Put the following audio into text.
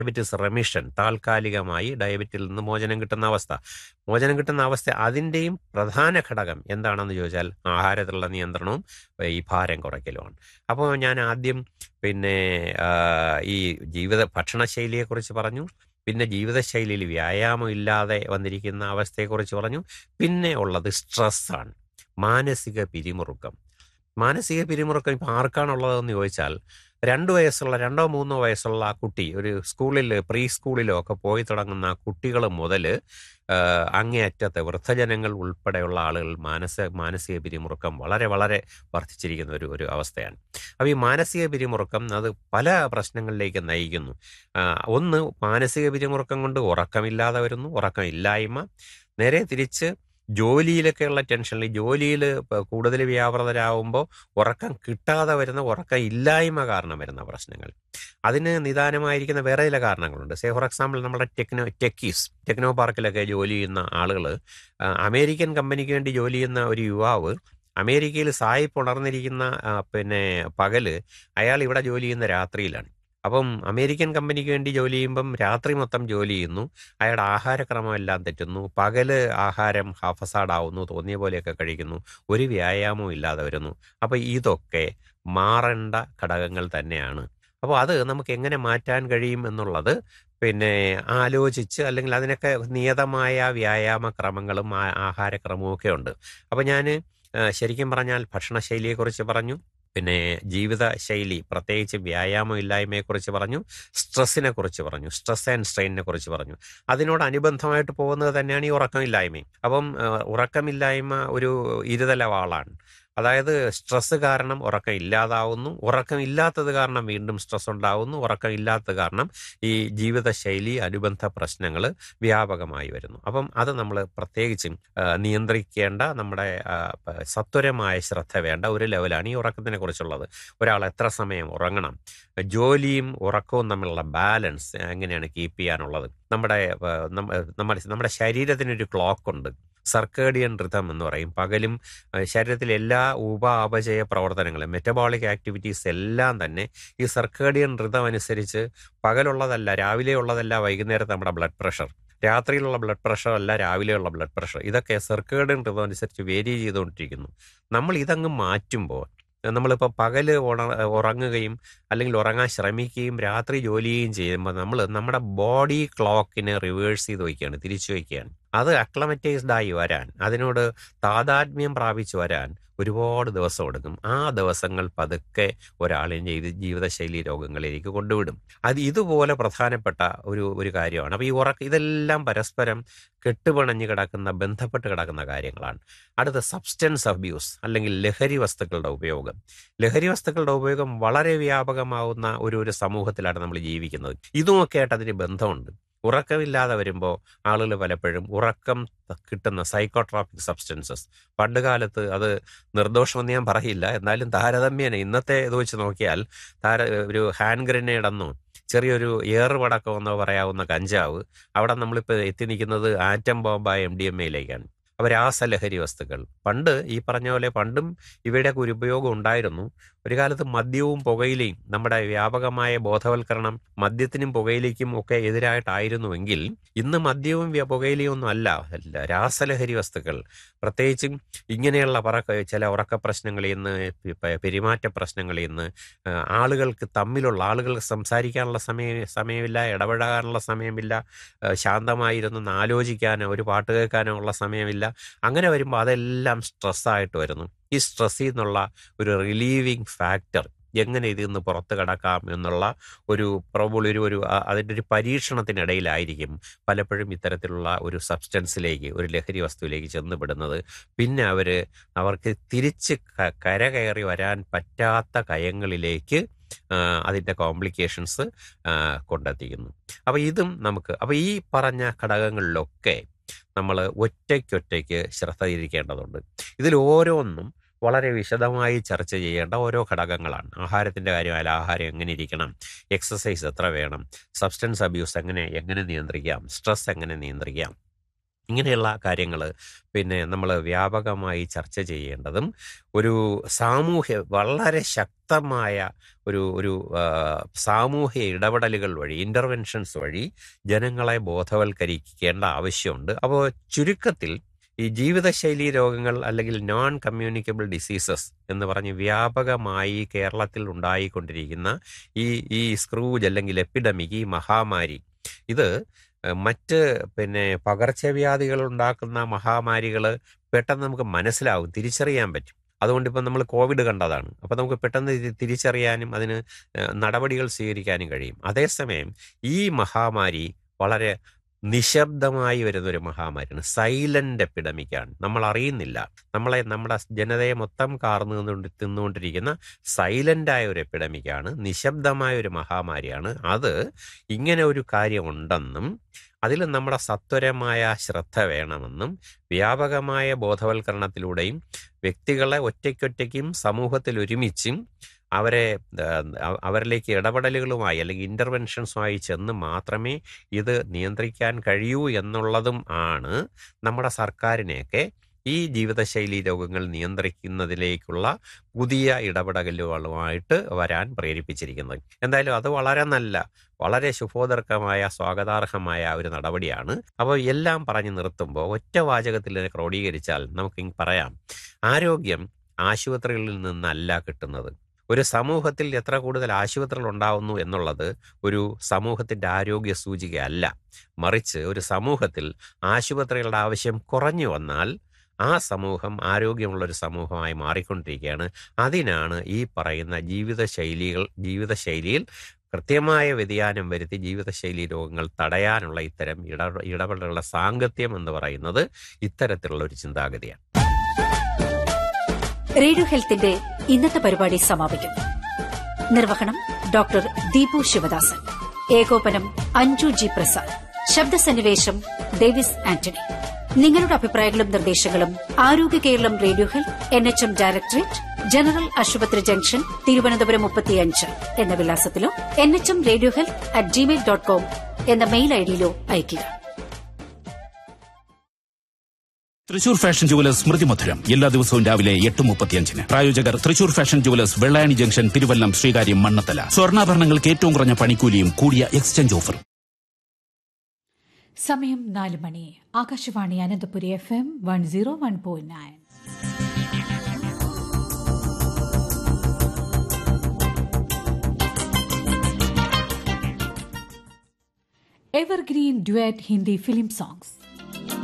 diabetes remission താൽക്കാലികമായി ഡയബറ്റിൽ നിന്ന് മോചനം കിട്ടുന്ന അവസ്ഥ മോചനം കിട്ടുന്ന അവസ്ഥ അതിൻ്റെയും പ്രധാന ഘടകം എന്താണെന്ന് ചോദിച്ചാൽ ആഹാരത്തിലുള്ള നിയന്ത്രണവും ഈ ഭാരം കുറയ്ക്കലുമാണ് അപ്പോൾ ഞാൻ ആദ്യം പിന്നെ ആ, ഈ ജീവിത ഭക്ഷണശൈലിയെക്കുറിച്ച് പറഞ്ഞു പിന്നെ ജീവിതശൈലിയിൽ വ്യായാമം ഇല്ലാതെ വന്നിരിക്കുന്ന അവസ്ഥയെക്കുറിച്ച് പറഞ്ഞു പിന്നെ ഉള്ളത് സ്ട്രെസ്സാണ് മാനസിക പിരിമുറുക്കം മാനസിക പിരിമുറുക്കം ഇപ്പോൾ ആർക്കാണുള്ളതെന്ന് ചോദിച്ചാൽ രണ്ട് വയസ്സുള്ള രണ്ടോ മൂന്നോ വയസ്സുള്ള ആ കുട്ടി ഒരു സ്കൂളിൽ പ്രീ സ്കൂളിലോ ഒക്കെ പോയി തുടങ്ങുന്ന കുട്ടികൾ മുതൽ അങ്ങേയറ്റത്തെ വൃദ്ധജനങ്ങൾ ഉൾപ്പെടെയുള്ള ആളുകൾ മാനസ മാനസിക പിരിമുറുക്കം വളരെ വളരെ വർദ്ധിച്ചിരിക്കുന്ന ഒരു ഒരു അവസ്ഥയാണ് അപ്പോൾ ഈ മാനസിക പിരിമുറുക്കം അത് പല പ്രശ്നങ്ങളിലേക്ക് നയിക്കുന്നു ആ, ഒന്ന് മാനസിക പിരിമുറുക്കം കൊണ്ട് ഉറക്കമില്ലാതെ വരുന്നു ഉറക്കമില്ലായ്മ നേരെ തിരിച്ച് ജോലിയിലൊക്കെയുള്ള ടെൻഷനിൽ ജോലിയിൽ കൂടുതൽ വ്യാപൃതരാകുമ്പോൾ ഉറക്കം കിട്ടാതെ വരുന്ന ഉറക്കം ഇല്ലായ്മ കാരണം വരുന്ന പ്രശ്നങ്ങൾ അതിന് നിദാനമായിരിക്കുന്ന വേറെ ചില കാരണങ്ങളുണ്ട് സേ ഫോർ എക്സാമ്പിൾ നമ്മുടെ ടെക്നോ ടെക്കീസ് ടെക്നോ പാർക്കിലൊക്കെ ജോലി ചെയ്യുന്ന ആളുകൾ അമേരിക്കൻ കമ്പനിക്ക് വേണ്ടി ജോലി ചെയ്യുന്ന ഒരു യുവാവ് അമേരിക്കയിൽ സായിപ്പ് ഉണർന്നിരിക്കുന്ന ആ, പിന്നെ പകല് അയാൾ ഇവിടെ ജോലി ചെയ്യുന്ന രാത്രിയിലാണ് അപ്പം അമേരിക്കൻ കമ്പനിക്ക് വേണ്ടി ജോലി ചെയ്യുമ്പം രാത്രി മൊത്തം ജോലി ചെയ്യുന്നു അയാളുടെ ആഹാരക്രമം എല്ലാം തെറ്റുന്നു പകല് ആഹാരം ഹാഫസാഡാവുന്നു തോന്നിയ പോലെയൊക്കെ കഴിക്കുന്നു ഒരു വ്യായാമവും ഇല്ലാതെ വരുന്നു അപ്പോൾ ഇതൊക്കെ മാറേണ്ട ഘടകങ്ങൾ തന്നെയാണ് അപ്പോൾ അത് നമുക്ക് എങ്ങനെ മാറ്റാൻ കഴിയും എന്നുള്ളത് പിന്നെ ആലോചിച്ച് അല്ലെങ്കിൽ അതിനൊക്കെ നിയതമായ വ്യായാമ ക്രമങ്ങളും ആ- ആഹാരക്രമവും ഒക്കെ ഉണ്ട് അപ്പോൾ ഞാൻ ശരിക്കും പറഞ്ഞാൽ ഭക്ഷണശൈലിയെക്കുറിച്ച് പറഞ്ഞു പിന്നെ ജീവിതശൈലി പ്രത്യേകിച്ച് വ്യായാമം ഇല്ലായ്മയെക്കുറിച്ച് പറഞ്ഞു സ്ട്രെസ്സിനെ കുറിച്ച് പറഞ്ഞു സ്ട്രെസ് ആൻഡ് സ്ട്രെയിനിനെ കുറിച്ച് പറഞ്ഞു അതിനോട് അനുബന്ധമായിട്ട് പോകുന്നത് തന്നെയാണ് ഈ ഉറക്കമില്ലായ്മയും അപ്പം ആ, ഉറക്കമില്ലായ്മ ഒരു ഇരുതല വാളാണ് അതായത് സ്ട്രെസ് കാരണം ഉറക്കം ഇല്ലാതാവുന്നു ഉറക്കം ഇല്ലാത്തത് കാരണം വീണ്ടും സ്ട്രെസ് ഉണ്ടാവുന്നു ഉറക്കം ഇല്ലാത്തത് കാരണം ഈ ജീവിതശൈലി അനുബന്ധ പ്രശ്നങ്ങൾ വ്യാപകമായി വരുന്നു അപ്പം അത് നമ്മൾ പ്രത്യേകിച്ചും ആ, നിയന്ത്രിക്കേണ്ട നമ്മുടെ ആ, പ- സത്വരമായ ശ്രദ്ധ വേണ്ട ഒരു ലെവലാണ് ഈ ഉറക്കത്തിനെ കുറിച്ചുള്ളത് ഒരാൾ എത്ര സമയം ഉറങ്ങണം ജോലിയും ഉറക്കവും തമ്മിലുള്ള ബാലൻസ് എങ്ങനെയാണ് കീപ്പ് ചെയ്യാനുള്ളത് നമ്മുടെ ആ, നമ്മ- നമ്മുടെ നമ്മുടെ ശരീരത്തിനൊരു ക്ലോക്ക് ഉണ്ട് സർക്കേഡിയൻ റിതം എന്ന് പറയും പകലും ആ, ശരീരത്തിലെ എല്ലാ ഉപ അപചയ പ്രവർത്തനങ്ങളും മെറ്റബോളിക് ആക്ടിവിറ്റീസ് എല്ലാം തന്നെ ഈ സർക്കേഡിയൻ റിതം അനുസരിച്ച് പകലുള്ളതല്ല രാവിലെ ഉള്ളതല്ല വൈകുന്നേരത്തെ നമ്മുടെ ബ്ലഡ് പ്രഷർ രാത്രിയിലുള്ള ബ്ലഡ് പ്രഷർ അല്ല രാവിലെയുള്ള ബ്ലഡ് പ്രഷർ ഇതൊക്കെ സർക്കേഡിയൻ റിതം അനുസരിച്ച് വേരി ചെയ്തുകൊണ്ടിരിക്കുന്നു നമ്മൾ ഇതങ്ങ് മാറ്റുമ്പോൾ നമ്മളിപ്പോൾ പകല് ഉണ ഉറങ്ങുകയും അല്ലെങ്കിൽ ഉറങ്ങാൻ ശ്രമിക്കുകയും രാത്രി ജോലി ചെയ്യുകയും ചെയ്യുമ്പോൾ നമ്മൾ നമ്മുടെ ബോഡി ക്ലോക്കിനെ റിവേഴ്സ് ചെയ്ത് വയ്ക്കുകയാണ് തിരിച്ചു വയ്ക്കുകയാണ് അത് അക്ലമറ്റൈസ്ഡ് ആയി വരാൻ അതിനോട് താതാത്മ്യം പ്രാപിച്ചു വരാൻ ഒരുപാട് ദിവസം എടുക്കും ആ ദിവസങ്ങൾ പതുക്കെ ഒരാളെയും ചെയ്ത് ജീവിതശൈലി രോഗങ്ങളിലേക്ക് കൊണ്ടുവിടും അത് ഇതുപോലെ പ്രധാനപ്പെട്ട ഒരു ഒരു കാര്യമാണ് അപ്പോൾ ഈ ഉറക്ക ഇതെല്ലാം പരസ്പരം കെട്ടുപിണഞ്ഞ് കിടക്കുന്ന ബന്ധപ്പെട്ട് കിടക്കുന്ന കാര്യങ്ങളാണ് അടുത്ത സബ്സ്റ്റൻസ് അബ്യൂസ് അല്ലെങ്കിൽ ലഹരി വസ്തുക്കളുടെ ഉപയോഗം ലഹരി വസ്തുക്കളുടെ ഉപയോഗം വളരെ വ്യാപകമാവുന്ന ഒരു ഒരു സമൂഹത്തിലാണ് നമ്മൾ ജീവിക്കുന്നത് ഇതുമൊക്കെ ആയിട്ട് അതിന് ബന്ധമുണ്ട് ഉറക്കമില്ലാതെ വരുമ്പോൾ ആളുകൾ പലപ്പോഴും ഉറക്കം കിട്ടുന്ന സൈക്കോട്രോപിക് സബ്സ്റ്റൻസസ് പണ്ട് കാലത്ത് അത് നിർദോഷമെന്ന് ഞാൻ പറയില്ല എന്നാലും താരതമ്യേന ഇന്നത്തെ ഇത് വെച്ച് നോക്കിയാൽ താര ഒരു ഹാൻഡ് ഗ്രനേഡ് എന്നോ ചെറിയൊരു ഏറ് പടക്കം എന്നോ പറയാവുന്ന കഞ്ചാവ് അവിടെ നമ്മളിപ്പോൾ എത്തി നിൽക്കുന്നത് ആറ്റം ബോംബായ എം ഡി എം എയിലേക്കാണ് അവ രാസലഹരി വസ്തുക്കൾ പണ്ട് ഈ പറഞ്ഞ പോലെ പണ്ടും ഇവയുടെയൊക്കെ ഒരു ഉപയോഗം ഉണ്ടായിരുന്നു ഒരു കാലത്ത് മദ്യവും പുകയിലയും നമ്മുടെ വ്യാപകമായ ബോധവൽക്കരണം മദ്യത്തിനും പുകയിലേക്കും ഒക്കെ എതിരായിട്ടായിരുന്നുവെങ്കിൽ ഇന്ന് മദ്യവും വ്യ- പുകയിലയും ഒന്നും അല്ല അല്ല രാസലഹരി വസ്തുക്കൾ പ്രത്യേകിച്ചും ഇങ്ങനെയുള്ള പറക്ക ചില ഉറക്ക പ്രശ്നങ്ങളിൽ നിന്ന് പെ- പെരുമാറ്റ പ്രശ്നങ്ങളിൽ നിന്ന് ആ, ആളുകൾക്ക് തമ്മിലുള്ള ആളുകൾക്ക് സംസാരിക്കാനുള്ള സമയം സമയമില്ല ഇടപെടാനുള്ള സമയമില്ല ആ, ശാന്തമായിരുന്ന് ആലോചിക്കാനോ ഒരു പാട്ട് കേൾക്കാനോ ഉള്ള സമയമില്ല അങ്ങനെ വരുമ്പോൾ അതെല്ലാം സ്ട്രെസ്സായിട്ട് വരുന്നു ഈ സ്ട്രെസ്സിൽ നിന്നുള്ള ഒരു റിലീവിങ് ഫാക്ടർ എങ്ങനെ ഇതിൽ നിന്ന് പുറത്ത് കടക്കാം എന്നുള്ള ഒരു പ്രോബിൾ ഒരു ഒരു അ- അതിൻ്റെ ഒരു പരീക്ഷണത്തിനിടയിലായിരിക്കും പലപ്പോഴും ഇത്തരത്തിലുള്ള ഒരു സബ്സ്റ്റൻസിലേക്ക് ഒരു ലഹരി വസ്തുവിലേക്ക് ചെന്നുപെടുന്നത് പിന്നെ അവർ അവർക്ക് തിരിച്ച് ക- കരകയറി വരാൻ പറ്റാത്ത കയങ്ങളിലേക്ക് ആ, അതിൻ്റെ കോംപ്ലിക്കേഷൻസ് കൊണ്ടെത്തിക്കുന്നു അപ്പോൾ ഇതും നമുക്ക് അപ്പോൾ ഈ പറഞ്ഞ ഘടകങ്ങളിലൊക്കെ നമ്മൾ ഒറ്റയ്ക്കൊറ്റയ്ക്ക് ശ്രദ്ധ തിരിക്കേണ്ടതുണ്ട് ഇതിൽ ഓരോന്നും വളരെ വിശദമായി ചർച്ച ചെയ്യേണ്ട ഓരോ ഘടകങ്ങളാണ് ആഹാരത്തിൻ്റെ കാര്യമായാലും ആഹാരം എങ്ങനെ ഇരിക്കണം എക്സസൈസ് എത്ര വേണം സബ്സ്റ്റൻസ് അബ്യൂസ് എങ്ങനെ എങ്ങനെ നിയന്ത്രിക്കാം സ്ട്രെസ് എങ്ങനെ നിയന്ത്രിക്കാം ഇങ്ങനെയുള്ള കാര്യങ്ങൾ പിന്നെ നമ്മൾ വ്യാപകമായി ചർച്ച ചെയ്യേണ്ടതും ഒരു സാമൂഹ്യ വളരെ ശക്തമായ ഒരു ഒരു ആ, സാമൂഹ്യ ഇടപെടലുകൾ വഴി ഇൻ്റർവെൻഷൻസ് വഴി ജനങ്ങളെ ബോധവൽക്കരിക്കേണ്ട ആവശ്യമുണ്ട് അപ്പോൾ ചുരുക്കത്തിൽ ഈ ജീവിതശൈലി രോഗങ്ങൾ അല്ലെങ്കിൽ നോൺ കമ്മ്യൂണിക്കബിൾ ഡിസീസസ് എന്ന് പറഞ്ഞ് വ്യാപകമായി കേരളത്തിൽ ഉണ്ടായിക്കൊണ്ടിരിക്കുന്ന ഈ ഈ സ്ക്രൂജ് അല്ലെങ്കിൽ എപ്പിഡമിക് ഈ മഹാമാരി ഇത് ഏഹ്, മറ്റ് പിന്നെ പകർച്ചവ്യാധികൾ ഉണ്ടാക്കുന്ന മഹാമാരികൾ പെട്ടെന്ന് നമുക്ക് മനസ്സിലാവും തിരിച്ചറിയാൻ പറ്റും അതുകൊണ്ട് ഇപ്പം നമ്മൾ കോവിഡ് കണ്ടതാണ് അപ്പം നമുക്ക് പെട്ടെന്ന് ഇത് തിരിച്ചറിയാനും അതിന് ഏഹ്, നടപടികൾ സ്വീകരിക്കാനും കഴിയും അതേസമയം ഈ മഹാമാരി വളരെ നിശബ്ദമായി വരുന്ന ഒരു മഹാമാരിയാണ് സൈലന്റ് എപ്പിഡമിക്കാണ് നമ്മൾ അറിയുന്നില്ല നമ്മളെ നമ്മുടെ ജനതയെ മൊത്തം കാർന്നു നിന്നുകൊണ്ട് തിന്നുകൊണ്ടിരിക്കുന്ന സൈലന്റായ ഒരു എപ്പിഡമിക്കാണ് നിശബ്ദമായ ഒരു മഹാമാരിയാണ് അത് ഇങ്ങനെ ഒരു കാര്യമുണ്ടെന്നും അതിൽ നമ്മുടെ സത്വരമായ ശ്രദ്ധ വേണമെന്നും വ്യാപകമായ ബോധവൽക്കരണത്തിലൂടെയും വ്യക്തികളെ ഒറ്റയ്ക്കൊറ്റയ്ക്കും സമൂഹത്തിൽ ഒരുമിച്ചും അവരെ ആ, അവ- അവരിലേക്ക് ഇടപെടലുകളുമായി അല്ലെങ്കിൽ ഇൻ്റർവെൻഷൻസുമായി ചെന്ന് മാത്രമേ ഇത് നിയന്ത്രിക്കാൻ കഴിയൂ എന്നുള്ളതും ആണ് നമ്മുടെ സർക്കാരിനെയൊക്കെ ഈ ജീവിതശൈലി രോഗങ്ങൾ നിയന്ത്രിക്കുന്നതിലേക്കുള്ള പുതിയ ഇടപെടലുകളുമായിട്ട് വരാൻ പ്രേരിപ്പിച്ചിരിക്കുന്നത് എന്തായാലും അത് വളരെ നല്ല വളരെ ശുഭോദർക്കമായ സ്വാഗതാർഹമായ ഒരു നടപടിയാണ് അപ്പോൾ എല്ലാം പറഞ്ഞു നിർത്തുമ്പോൾ ഒറ്റ വാചകത്തിൽ ഇതിനെ ക്രോഡീകരിച്ചാൽ നമുക്ക് പറയാം ആരോഗ്യം ആശുപത്രികളിൽ നിന്നല്ല കിട്ടുന്നത് ഒരു സമൂഹത്തിൽ എത്ര കൂടുതൽ ആശുപത്രികൾ ഉണ്ടാവുന്നു എന്നുള്ളത് ഒരു സമൂഹത്തിന്റെ ആരോഗ്യ സൂചികയല്ല മറിച്ച് ഒരു സമൂഹത്തിൽ ആശുപത്രികളുടെ ആവശ്യം കുറഞ്ഞു വന്നാൽ ആ സമൂഹം ആരോഗ്യമുള്ള ഒരു സമൂഹമായി മാറിക്കൊണ്ടിരിക്കുകയാണ് അതിനാണ് ഈ പറയുന്ന ജീവിതശൈലികൾ ജീവിതശൈലിയിൽ കൃത്യമായ വ്യതിയാനം വരുത്തി ജീവിതശൈലി രോഗങ്ങൾ തടയാനുള്ള ഇത്തരം ഇട ഇടപെടലുകളുടെ സാങ്കത്യം എന്ന് പറയുന്നത് ഇത്തരത്തിലുള്ള ഒരു ചിന്താഗതിയാണ് റേഡിയോ ഹെൽത്തിന്റെ ഇന്നത്തെ പരിപാടി സമാപിക്കുന്നു നിർവഹണം ഡോക്ടർ ദീപു ശിവദാസൻ ഏകോപനം അഞ്ജു ജി പ്രസാദ് ശബ്ദസന്നിവേശം ഡേവിസ് ആന്റണി നിങ്ങളുടെ അഭിപ്രായങ്ങളും നിർദ്ദേശങ്ങളും Arogya Keralam radio health N H M directorate general ആശുപത്രി ജംഗ്ഷൻ തിരുവനന്തപുരം മുപ്പത്തിയഞ്ച് എന്ന വിലാസത്തിലോ N H M radio health at Gmail dot com എന്ന മെയിൽ ഐഡിയിലോ അയയ്ക്കുക തൃശൂർ ഫാഷൻ ജുവലേഴ്സ് സ്മൃതി മധുരം എല്ലാ ദിവസവും രാവിലെ എട്ട് മുപ്പത്തിയഞ്ചിന് പ്രായോജകർ Thrissur fashion jewellers Vellayani junction Thiruvallam Sreekaryam Mannanthala സ്വർണ്ണാഭരണങ്ങൾക്ക് ഏറ്റവും കുറഞ്ഞ പണിക്കൂലിയും കൂടിയ എക്സ്ചേഞ്ച് ഓഫറും സമയം നാല് മണി Akashvani Ananthapuri F M one zero one point nine evergreen duet Hindi film songs